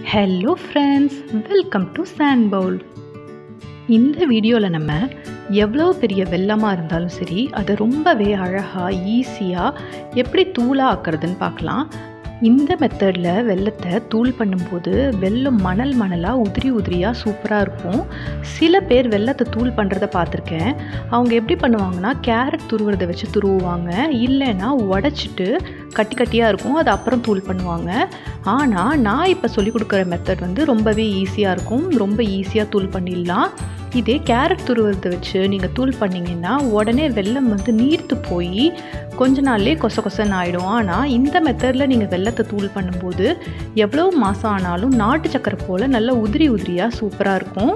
hello friends welcome to sand bowl இந்த வீடியோவில் நம்ம எவ்வளோ பெரிய வெள்ளமாக இருந்தாலும் சரி அதை ரொம்பவே அழகாக ஈஸியாக எப்படி தூளாக ஆக்கிறதுன்னு பார்க்கலாம் இந்த மெத்தடில் வெள்ளத்தை தூள் பண்ணும்போது வெள்ளம் மணல் மணலாக உதிரி உதிரியாக சூப்பராக இருக்கும் சில பேர் வெள்ளத்தை தூள் பண்ணுறத பார்த்துருக்கேன் அவங்க எப்படி பண்ணுவாங்கன்னா கேரட் துருவுறதை வச்சு துருவுவாங்க இல்லைன்னா உடச்சிட்டு கட்டி கட்டியாக இருக்கும் அது அப்புறம் தூள் பண்ணுவாங்க ஆனால் நான் இப்போ சொல்லிக் கொடுக்குற மெத்தட் வந்து ரொம்பவே ஈஸியாக இருக்கும் ரொம்ப ஈஸியாக தூள் பண்ணிடலாம் இதே கேரட் துருவத்தை வச்சு நீங்கள் தூள் பண்ணிங்கன்னா உடனே வெள்ளம் வந்து நீர்த்து போய் கொஞ்ச நாள்லேயே கொச கொசன்னு ஆகிடும் ஆனால் இந்த மெத்தடில் நீங்கள் வெள்ளத்தை தூள் பண்ணும்போது எவ்வளோ மாதம் ஆனாலும் நாட்டு சக்கரை போல் நல்ல உதிரி உதிரியாக சூப்பராக இருக்கும்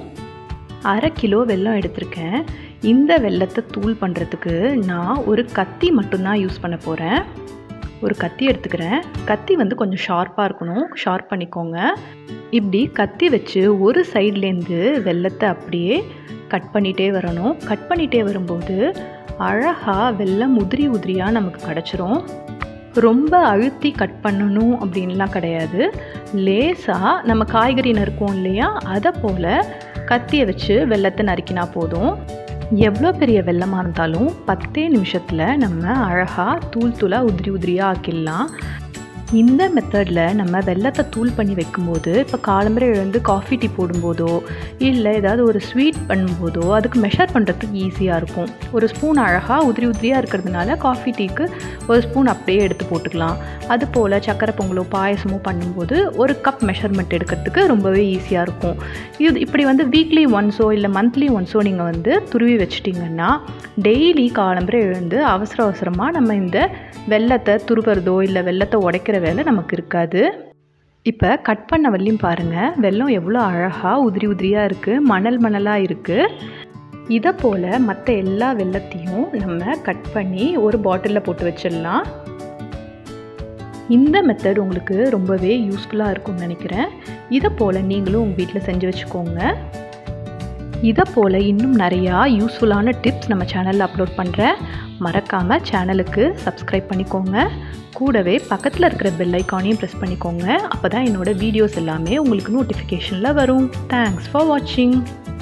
அரை கிலோ வெல்லம் எடுத்திருக்கேன் இந்த வெள்ளத்தை தூள் பண்ணுறதுக்கு நான் ஒரு கத்தி மட்டும்தான் யூஸ் பண்ண போகிறேன் ஒரு கத்தி எடுத்துக்கிறேன் கத்தி வந்து கொஞ்சம் ஷார்ப்பாக இருக்கணும் ஷார்ப் பண்ணிக்கோங்க இப்படி கத்தி வச்சு ஒரு சைட்லேருந்து வெள்ளத்தை அப்படியே கட் பண்ணிகிட்டே வரணும் கட் பண்ணிகிட்டே வரும்போது அழகாக வெள்ளம் உதிரி உதிரியாக நமக்கு கிடச்சிரும் ரொம்ப அழுத்தி கட் பண்ணணும் அப்படின்லாம் கிடையாது லேசாக நம்ம காய்கறி நறுக்குவோம் இல்லையா அதை போல் கத்தியை வச்சு வெள்ளத்தை நறுக்கினா போதும் எவ்வளோ பெரிய வெள்ளமாக இருந்தாலும் பத்தே நிமிஷத்தில் நம்ம அழகாக தூள் தூளாக உதிரி உதிரியாக ஆக்கிடலாம் இந்த மெத்தடில் நம்ம வெள்ளத்தை தூள் பண்ணி வைக்கும்போது இப்போ காலம்பரை எழுந்து காஃபி டீ போடும்போதோ இல்லை ஏதாவது ஒரு ஸ்வீட் பண்ணும்போதோ அதுக்கு மெஷர் பண்ணுறதுக்கு ஈஸியாக இருக்கும் ஒரு ஸ்பூன் அழகாக உதிரி உதிரியாக இருக்கிறதுனால காஃபி டீக்கு ஒரு ஸ்பூன் அப்படியே எடுத்து போட்டுக்கலாம் அது போல் சக்கரை பொங்கலோ பாயசமோ பண்ணும்போது ஒரு கப் மெஷர்மெண்ட் எடுக்கிறதுக்கு ரொம்பவே ஈஸியாக இருக்கும் இது இப்படி வந்து வீக்லி ஒன்ஸோ இல்லை மந்த்லி ஒன்ஸோ நீங்கள் வந்து துருவி வச்சிட்டிங்கன்னா டெய்லி காலம்பரை எழுந்து அவசர அவசரமாக நம்ம இந்த வெள்ளத்தை துருவுறதோ இல்லை வெள்ளத்தை உடைக்கிற வேலை நமக்கு இருக்காது இப்போ கட் பண்ண வரலையும் பாருங்கள் வெள்ளம் எவ்வளோ அழகாக உதிரி உதிரியாக இருக்குது மணல் மணலாக இருக்குது இதை போல் மற்ற எல்லா வெள்ளத்தையும் நம்ம கட் பண்ணி ஒரு பாட்டிலில் போட்டு வச்சிடலாம் இந்த மெத்தட் உங்களுக்கு ரொம்பவே யூஸ்ஃபுல்லாக இருக்கும்னு நினைக்கிறேன் இதை போல் நீங்களும் உங்கள் வீட்டில் செஞ்சு வச்சுக்கோங்க இதை போல் இன்னும் நிறையா யூஸ்ஃபுல்லான டிப்ஸ் நம்ம சேனலில் அப்லோட் பண்ணுறேன் மறக்காமல் சேனலுக்கு சப்ஸ்கிரைப் பண்ணிக்கோங்க கூடவே பக்கத்தில் இருக்கிற பெல் ஐக்கானையும் ப்ரெஸ் பண்ணிக்கோங்க அப்போ தான் என்னோடய வீடியோஸ் எல்லாமே உங்களுக்கு நோட்டிஃபிகேஷனில் வரும் தேங்க்ஸ் ஃபார் வாட்சிங்